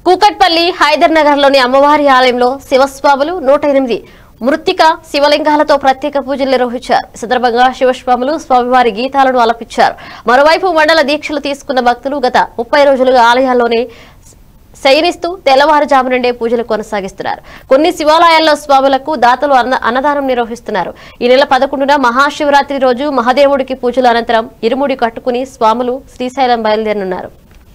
కూకట్పల్లి హైదర్ నగర్ లోని అమ్మవారి ఆలయంలో శివస్వాములు నూట ఎనిమిది మృత్తిక శివలింగాలతో ప్రత్యేక పూజలు నిర్వహించారు ఈ సందర్భంగా శివస్వాములు స్వామివారి గీతాలను ఆలపించారు మరోవైపు మండల దీక్షలు తీసుకున్న భక్తులు గత ముప్పై రోజులుగా ఆలయాల్లోనే శయనిస్తూ తెల్లవారుజాము నుండే పూజలు కొనసాగిస్తున్నారు కొన్ని శివాలయాల్లో స్వాములకు దాతలు అన్న అన్నదానం నిర్వహిస్తున్నారు ఈ నెల పదకొండున మహాశివరాత్రి రోజు మహాదేవుడికి పూజల అనంతరం ఇరుముడి కట్టుకుని స్వాములు శ్రీశైలం బయలుదేరనున్నారు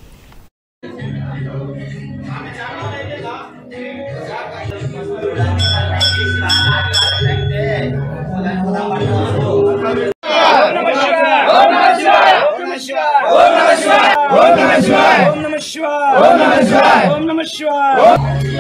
ఓం నమ శివాయ ఓం నమ శివాయ ఓం నమ శివాయ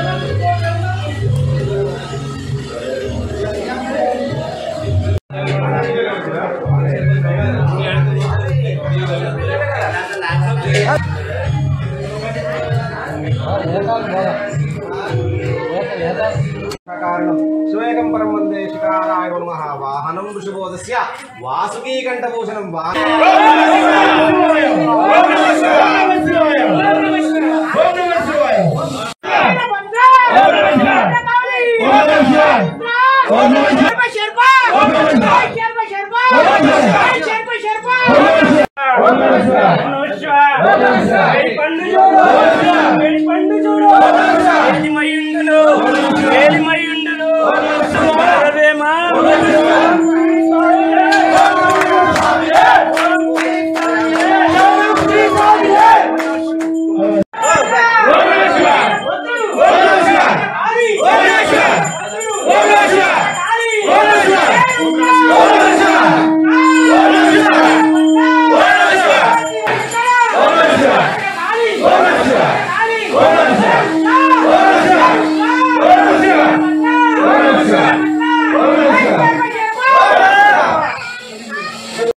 కారణం శివేకం పరం వందే శికారాయ నమః వాహనం వృషభోదస్య వాసుకీ కంఠభూషణం వా పండు చూడు పండు చూడు